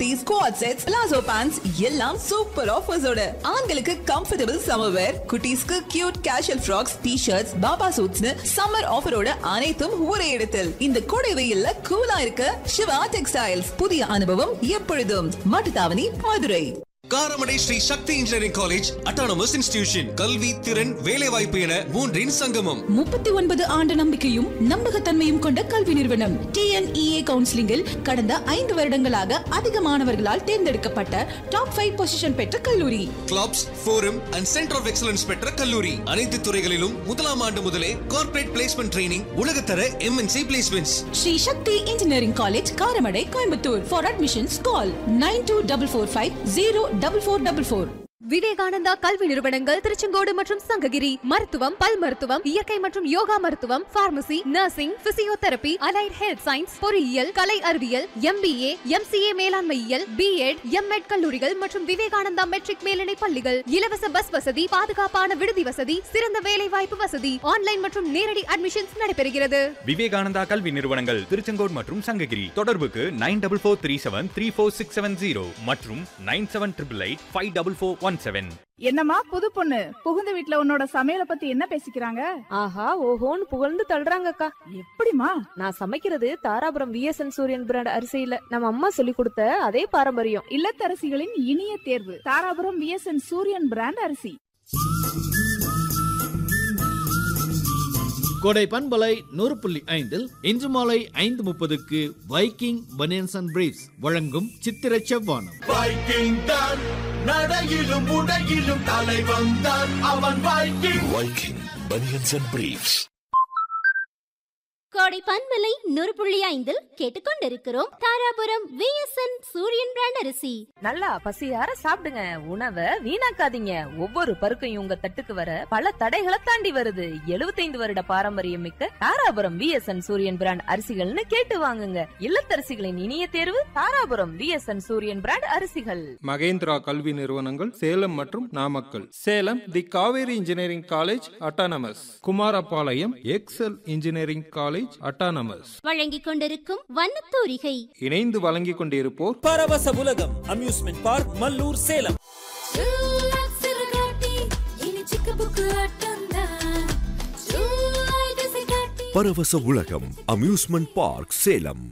Kurtis co-ord sets palazzo pants எல்லாம் super ஆஃபர்ஸோட ஆண்களுக்கு கம்ஃபர்டபுள் சம்மர் வேர் குட்டீஸ்க்கு cute casual frocks T shirts பாபா சூட்ஸ்னு சம்மர் ஆஃபரோட அனைத்தும் ஒரே இடத்தில் இந்த கோடை வெயில்ல கூலா இருக்க சிவா டெக்ஸ்டைல்ஸ் புதிய அனுபவம் எப்பொழுதும் Mattuthavani Madurai Karamadai Sri Sakthi engineering college autonomous institution கல்வி திறன் வேலைவாய்ப்பு என மூன்றின் சங்கமம் முப்பத்தி ஒன்பது ஆண்டு நம்பிக்கையும் நம்பகத்தன்மையும் கொண்ட கல்வி நிறுவனம் டிஎன்இஏ கவுன்சிலிங்கில் கடந்த ஐந்து வருடங்களாக அதிக மாணவர்களால் தேர்ந்தெடுக்கப்பட்ட டாப் ஃபைவ் பொசிஷன் பெற்ற கல்லூரி clubs forum and centre of excellence பெற்ற கல்லூரி அனைத்து துறைகளிலும் முதலாம் ஆண்டு முதலே கார்ப்பரேட் பிளேஸ்மெண்ட் ட்ரைனிங் உலகத்தர MNC placements Sri Sakthi engineering college Karamadai Coimbatore for admissions call nine two double four five zero double four double four Vivekananda கல்வி நிறுவனங்கள் திருச்செங்கோடு மற்றும் சங்ககிரி மருத்துவம் பல் மருத்துவம் இயற்கை மற்றும் யோகா மருத்துவம் pharmacy nursing physiotherapy allied health science பொறியியல் கலை அறிவியல் எம்பிஏ எம்சிஏ மேலாண்மையியல் பிஎட் எம்எட் கல்லூரிகள் மற்றும் விவேகானந்தா மெட்ரிக் மேல்நிலை பள்ளிகள் இலவச பஸ் வசதி பாதுகாப்பான விடுதி வசதி சிறந்த வேலை வாய்ப்பு வசதி ஆன்லைன் மற்றும் நேரடி அட்மிஷன்ஸ் நடைபெறுகிறது விவேகானந்தா கல்வி நிறுவனங்கள் திருச்செங்கோடு மற்றும் சங்ககிரி தொடர்புக்கு nine double four three seven three four six seven zero மற்றும் nine seven triple eight five double four one seven என்னம்மா புது பொண்ணு புகுந்த வீட்ல உன்னோட சமையல பத்தி என்ன பேசிக்கிறாங்க ஆஹா ஓஹோன்னு புகழ்ந்து தள்ளுறாங்கக்கா எப்படிமா நான் சமைக்கிறது தாராபுரம் விஎஸ்என் சூரியன் பிராண்ட் அரிசியில நம்ம அம்மா சொல்லி கொடுத்த அதே பாரம்பரியம் இல்லத்தரசிகளின் இனிய தேர்வு தாராபுரம் விஎஸ்என் சூரியன் பிராண்ட் அரிசி கோடை பண்பலை நூறு புள்ளி ஐந்தில் இன்று மாலை ஐந்து முப்பதுக்கு வைக்கிங் பனியன்ஸ் அண்ட் பிரீஃப்ஸ் வழங்கும் சித்திர செவ்வானம் வைக்கிங் தான் நடையிலும் உடையிலும் தலைவன் தான் அவன் Viking Viking banians and briefs கோடை பன்மலை நூறு புள்ளி ஐந்தில் கேட்டுக்கொண்டிருக்கிறோம் தாராபுரம் விஎஸ்என் சூரியன் பிராண்ட் அரிசி நல்லா பசியார சாப்பிடுங்க உணவை வீணாக்காதீங்க ஒவ்வொரு பருக்கையும் உங்க தட்டுக்கு வர பல தடைகளை தாண்டி வருது 75 வருட பாரம்பரியம் மிக்க தாராபுரம் விஎஸ்என் சூரியன் பிராண்ட் அரிசிகள்னு கேட்டு வாங்குங்க இல்லத்தரசிகளின் இனிய தேர்வு தாராபுரம் விஎஸ்என் சூரியன் பிராண்ட் அரிசிகள் மகேந்திரா கல்வி நிறுவனங்கள் சேலம் மற்றும் Namakkal Salem the Kaveri engineering college autonomous Kumarapalayam Excel engineering college autonomous வழங்கிக் கொண்டிருக்கும் வண்ணத்தூரிகை இணைந்து வழங்கிக் கொண்டிருப்போர் பரவச உலகம் அம்யூஸ்மெண்ட் பார்க் மல்லூர் சேலம் பரவச உலகம் அம்யூஸ்மெண்ட் பார்க் சேலம்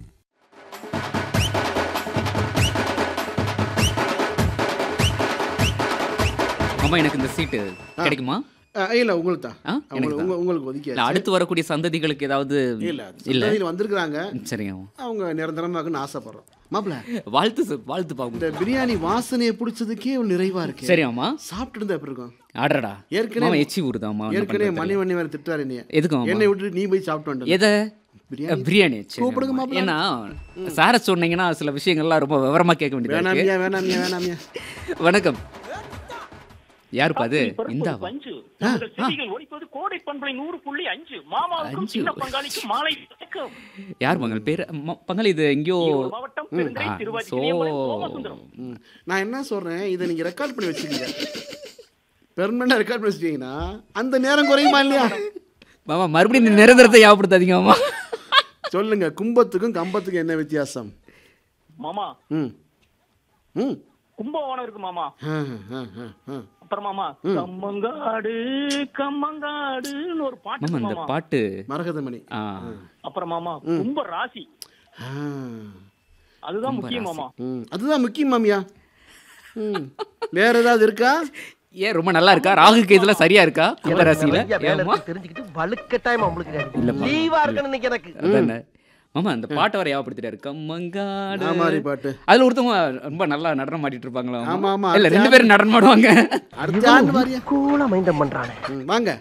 அம்மா எனக்கு இந்த சீட்டு கிடைக்குமா இல்ல உங்களுக்கு தான் ஆ, எனக்கு உங்களுக்கு தான். உங்க- உங்களுக்கு ஒதுக்கி இல்ல, அடுத்து வரக்கூடிய சந்ததிகளுக்கு ஏதாவது இல்ல இல்ல சந்ததியில் வந்திருக்கிறாங்க சரிங்க அவங்க நிரந்தரமாக்குன்னு ஆசைப்படுறோம் மாப்பிள வாழ்த்து சார் வாழ்த்து பாப்போம் இந்த பிரியாணி வாசனையை பிடிச்சதுக்கே ஒரு நிறைவா இருக்கு சரி, ஆமா. சாப்பிட்டு இருந்தா எப்படி இருக்கும் ஆடுறடா ஏற்கனவே மாமா எச்சி ஊறுதாம்மா என்ன ஏற்கனவே பண்றது மணி மணி வேற திட்டாரு நீ எதுக்கு மாமா? என்னை விட்டுட்டு நீ போய் சாப்பிட்டு வந்துட்ட. எதை பிரியாணி. பிரியாணி சரி, கூப்பிடுங்க ஆமா. மாப்பிள. ஏன்னா சார சொன்னீங்கன்னா சில விஷயங்கள்லாம் ரொம்ப விவரமா கேட்க வேண்டியதா வேணாமியா இருக்கு வேணாமியா வேணாமியா வணக்கம் யாருப்பா அது இந்தா பஞ்சு உங்கள் செடிகள் ஒழிப்பது கோடை பண்பலை நூறு புள்ளி அஞ்சு மாமாவுக்கும் அஞ்சு. சின்ன பங்காளிக்கும் மாலை வணக்கம் யார் பங்காளி பேர் ம- பங்காளி இது எங்கேயோ ஈரோடு மாவட்டம் பெருந்துறை ஆ, திருவாச்சி சோ இளையமலை சோமசுந்தரம் ம். நான் என்ன சொல்றேன் இதை நீங்க ரெக்கார்ட் பண்ணி வச்சுக்கீங்க பெர்மனண்டா ரெக்கார்ட் பண்ணி வச்சுட்டீங்கன்னா அந்த நேரம் குறையுமா இல்லையா மாமா மறுபடியும் இந்த நிரந்தரத்தை ஞாபகப்படுத்தாதீங்க மாமா சொல்லுங்க கும்பத்துக்கும் கம்பத்துக்கும் என்ன வித்தியாசம் மாமா ம் ம் கும்பகோணம் இருக்கு மாமா ஆ, ஆ, ஆ, ஆ. அப்புறம் மாமா ம். கம்மங்காடு கம்மங்காடுன்னு ஒரு பாட்டு மாமா இருக்கு இந்த மாமா பாட்டு மரகதமணி ஆ அப்புறம் மாமா ம். கும்ப ராசி ஆ. அதுதான் கும்ப முக்கியம் ராசி. மாமா ம் அதுதான் முக்கியம் மாமியா ம் வேற ஏதாவது இருக்கா ஏன் ரொம்ப நல்லா இருக்கா ராகுக்கு இதுல சரியா இருக்கா கும்பராசியில ஏம்மா? தெரிஞ்சுக்கிட்டு வலுக்கட்டாயமா உங்களுக்கு இல்லப்பா. லீவா இருக்கணும் இன்னைக்கு எனக்கு அதானே மாமா அந்த பாட்டை வர ஞாபகப்படுத்திட்டாரு கம்மங்காடு ஆமாரி பாட்டு. அதுல ஒருத்தவங்க ரொம்ப நல்லா நடனம் ஆடிட்டு இருப்பாங்களா ஆமா, ஆமா. இல்ல அடுத்த ரெண்டு யாரு? பேரும் நடனம் ஆடுவாங்க அடுத்த ஆண்டு வாரியா கூலா மைண்டம் பண்றானே ம், வாங்க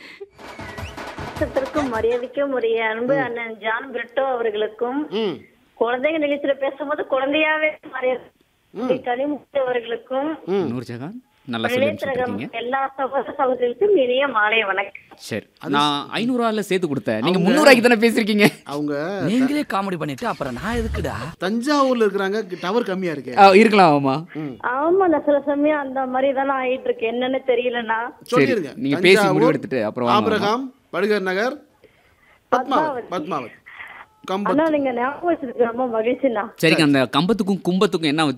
பாசத்திற்கும் மரியாதைக்கும் உரிய அன்பு அண்ணன் ஜான் பிரிட்டோ அவர்களுக்கும் ம் குழந்தைங்க நிலையத்துல பேசும்போது குழந்தையாவே மரியாதை கனிமுத்து அவர்களுக்கும் நூறு ஜகான் நல்லா சொல்லி நிலையத்திரகம் அனுப்பிச்சிருக்கீங்க எல்லா சகோதர சகோதரிகளுக்கும் இனிய மாலை வணக்கம் சரி நான் ஐநூறு ரூபாய்ல சேர்த்து கொடுத்தேன் நீங்க முந்நூறு ரூபாய்க்கு தானே பேசிருக்கீங்க அவங்க நீங்களே காமெடி பண்ணிட்டு அப்புறம் நான் எதுக்குடா தஞ்சாவூர்ல இருக்கிறாங்க டவர் கம்மியா இருக்கு ஆ, இருக்கலாம் ஆமா ஆமா நான் சில சமயம் அந்த மாதிரி தானே ஆயிட்டு இருக்கு என்னன்னு தெரியலண்ணா சொல்லிருங்க நீங்க பேசி தஞ்சாவூர், முடிவெடுத்துட்டு அப்புறம் வாங்க, வாங்க. ஆபிரகாம் படுகர் நகர் பத்மாவத் பத்மாவத் அண்ணா கம்பத் நீங்க ஞாபகம் வச்சிருக்க ரொம்ப மகிழ்ச்சிண்ணா சரிங்க அந்த கம்பத்துக்கும் கும்பத்துக்கும் என்ன